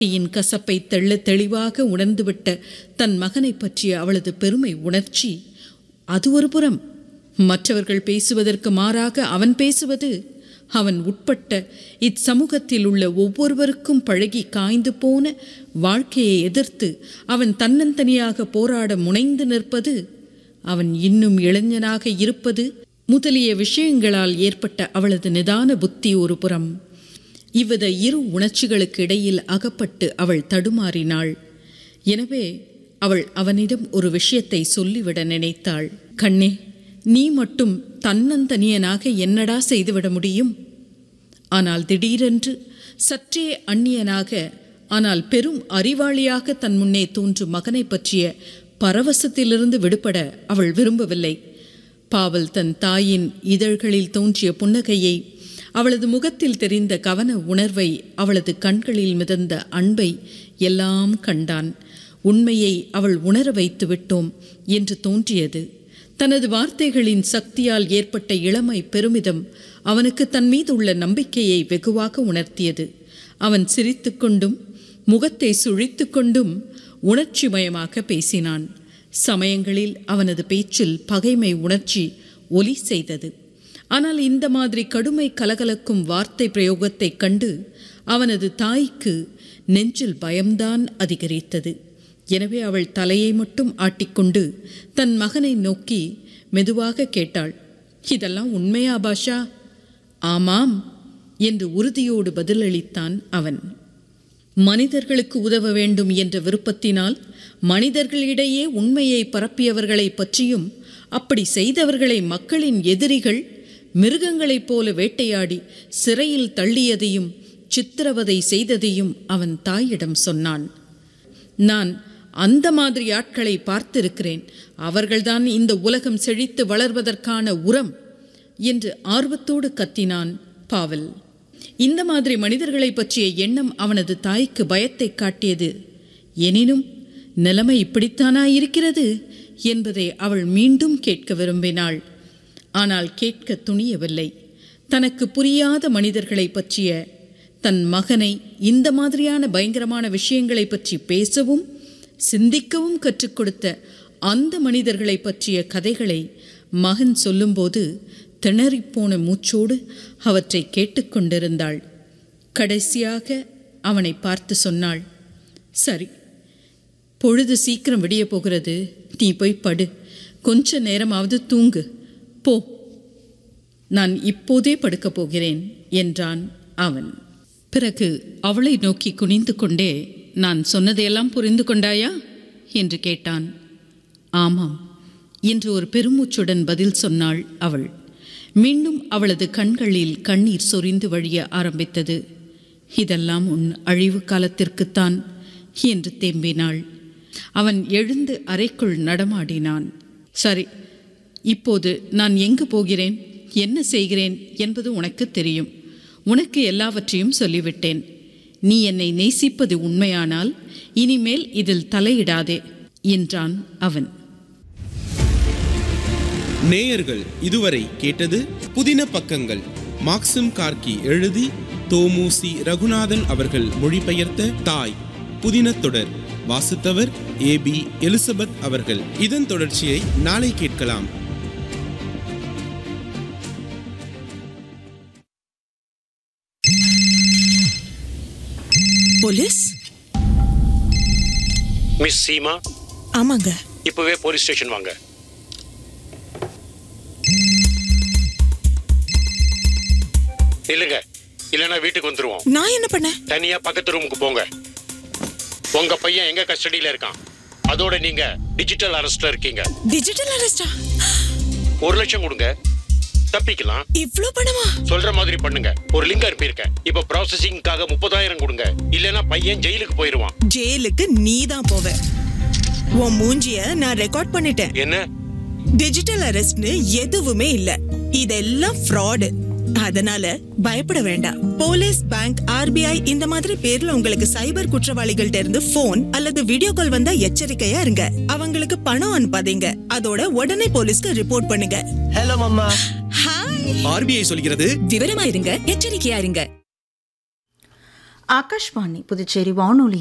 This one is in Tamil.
யின் கசப்பை தெள்ள தெளிவாக உணர்ந்துவிட்ட தன் மகனை பற்றிய அவளது பெருமை உணர்ச்சி அது ஒரு புறம் மற்றவர்கள் பேசுவதற்கு மாறாக அவன் பேசுவது அவன் உட்பட்ட இச்சமூகத்தில் உள்ள ஒவ்வொருவருக்கும் பழகி காய்ந்து போன வாழ்க்கையை எதிர்த்து அவன் தன்னந்தனியாக போராட முனைந்து நிற்பது அவன் இன்னும் இளைஞனாக இருப்பது முதலிய விஷயங்களால் ஏற்பட்ட அவளது நிதான புத்தி ஒரு புறம் இவ்வித இரு உணர்ச்சிகளுக்கு இடையில் அகப்பட்டு அவள் தடுமாறினாள் எனவே அவள் அவனிடம் ஒரு விஷயத்தை சொல்லிவிட நினைத்தாள் கண்ணே நீ மட்டும் தன்னந்தனியனாக என்னடா செய்துவிட முடியும் ஆனால் திடீரென்று சற்றே அந்நியனாக ஆனால் பெரும் அறிவாளியாக தன் முன்னே தோன்றும் மகனை பற்றிய பரவசத்திலிருந்து விடுபட அவள் விரும்பவில்லை பாவல் தன் தாயின் இதழ்களில் தோன்றிய புன்னகையை அவளது முகத்தில் தெரிந்த கவன உணர்வை அவளது கண்களில் மிதந்த அன்பை எல்லாம் கண்டான் உண்மையை அவள் உணர வைத்து விட்டோம் என்று தோன்றியது தனது வார்த்தைகளின் சக்தியால் ஏற்பட்ட இளமை பெருமிதம் அவனுக்கு தன் மீது உள்ள நம்பிக்கையை வெகுவாக உணர்த்தியது அவன் சிரித்துக்கொண்டும் முகத்தை சுழித்து கொண்டும் உணர்ச்சிமயமாக பேசினான் சமயங்களில் அவனது பேச்சில் பகைமை உணர்ச்சி ஒலி செய்தது ஆனால் இந்த மாதிரி கடுமை கலகலக்கும் வார்த்தை பிரயோகத்தைக் கண்டு அவனது தாய்க்கு நெஞ்சில் பயம்தான் அதிகரித்தது எனவே அவள் தலையை மட்டும் ஆட்டிக்கொண்டு தன் மகனை நோக்கி மெதுவாக கேட்டாள் இதெல்லாம் உண்மையா பாஷா ஆமாம் என்று உறுதியோடு பதிலளித்தான் அவன் மனிதர்களுக்கு உதவ வேண்டும் என்ற விருப்பத்தினால் மனிதர்களிடையே உண்மையை பரப்பியவர்களை பற்றியும் அப்படி செய்தவர்களை மக்களின் எதிரிகள் மிருகங்களைப் போல வேட்டையாடி சிறையில் தள்ளியதையும் சித்திரவதை செய்ததையும் அவன் தாயிடம் சொன்னான் நான் அந்த மாதிரி ஆட்களை பார்த்திருக்கிறேன் அவர்கள்தான் இந்த உலகம் செழித்து வளர்வதற்கான உரம் என்று ஆர்வத்தோடு கத்தினான் பாவல் இந்த மாதிரி மனிதர்களை பற்றிய எண்ணம் அவனது தாய்க்கு பயத்தை காட்டியது எனினும் நிலைமை இப்படித்தானா இருக்கிறது என்பதை அவள் மீண்டும் கேட்க விரும்பினாள் ஆனால் கேட்க துணியவில்லை தனக்கு புரியாத மனிதர்களை பற்றிய தன் மகனை இந்த மாதிரியான பயங்கரமான விஷயங்களை பற்றி பேசவும் சிந்திக்கவும் கற்றுக் கொடுத்த அந்த மனிதர்களை பற்றிய கதைகளை மகன் சொல்லும்போது திணறிப்போன மூச்சோடு அவற்றை கேட்டுக்கொண்டிருந்தாள் கடைசியாக அவனை பார்த்து சொன்னாள் சரி பொழுது சீக்கிரம் விடிய போகிறது நீ போய் படு கொஞ்ச நேரமாவது தூங்கு போ நான் இப்போதே படுக்கப் போகிறேன் என்றான் அவன் பிறகு அவளை நோக்கி குனிந்து கொண்டே நான் சொன்னதையெல்லாம் புரிந்து கொண்டாயா என்று கேட்டான் ஆமாம் என்று ஒரு பெருமூச்சுடன் பதில் சொன்னாள் அவள் மீண்டும் அவளது கண்களில் கண்ணீர் சொரிந்து வழிய ஆரம்பித்தது இதெல்லாம் உன் அழிவு காலத்திற்குத்தான் என்று தேம்பினாள் அவன் எழுந்து அறைக்குள் நடமாடினான் சரி இப்போது நான் எங்கு போகிறேன் என்ன செய்கிறேன் என்பது உனக்கு தெரியும் உனக்கு எல்லாவற்றையும் சொல்லிவிட்டேன் நீ என்னை நேசிப்பது உண்மையானால் இனிமேல் இதில் தலையிடாதே என்றான் அவன் நேயர்கள் இதுவரை கேட்டது புதின பக்கங்கள் மாக்சிம் கார்கி எழுதி தோமுசி ரகுநாதன் அவர்கள் மொழிபெயர்த்த தாய் புதின தொடர் வாசித்தவர் ஏ பி எலிசபெத் அவர்கள் இதன் தொடர்ச்சியை நாளை கேட்கலாம் போலீஸ் மிஸ் சீமா ஆமாங்க இப்பவே போலீஸ் ஸ்டேஷன் வாங்க இல்லைங்க இல்லைன்னா வீட்டுக்கு வந்துருவோம் நான் என்ன பண்ணேன் தனியா பக்கத்து ரூமுக்கு போங்க உங்க பையன் எங்க கஸ்டடியில இருக்கான் அதோட நீங்க டிஜிட்டல் அரெஸ்ட்ல இருக்கீங்க டிஜிட்டல் அரெஸ்டா ஒரு லட்சம் கொடுங்க தப்பிக்கலாம் இவ்ளோ பணமா சொல்ற மாதிரி பண்ணுங்க ஒரு லிங்க் அனுப்பியிருக்கேன் இப்ப ப்ராசஸிங்காக முப்பதாயிரம் கொடுங்க இல்லைன்னா பையன் ஜெயிலுக்கு போயிருவான் ஜெயிலுக்கு நீ தான் போவ உன் மூஞ்சிய நான் ரெக்கார்ட் பண்ணிட்டேன் என்ன டிஜிட்டல் அரெஸ்ட்னு எதுவுமே இல்ல இதெல்லாம் ஃப்ராடு அதனால பயப்பட வேண்டாம் போலீஸ் பேங்க் ஆர்பிஐ இந்த மாதிரி பேர்ல உங்களுக்கு சைபர் குற்றவாளிகள்ட்ட இருந்து போன் அல்லது வீடியோ கால் வந்தா எச்சரிக்கையா இருங்க அவங்களுக்கு பணம் அனுப்பாதீங்க அதோட உடனே போலீஸ்க்கு ரிப்போர்ட் பண்ணுங்க ஹலோ மம்மா ஹாய் ஆர்பிஐ சொல்கிறது விவரமா இருங்க எச்சரிக்கையா இருங்க ஆகாஷ்வாணி புதுச்சேரி வானொலி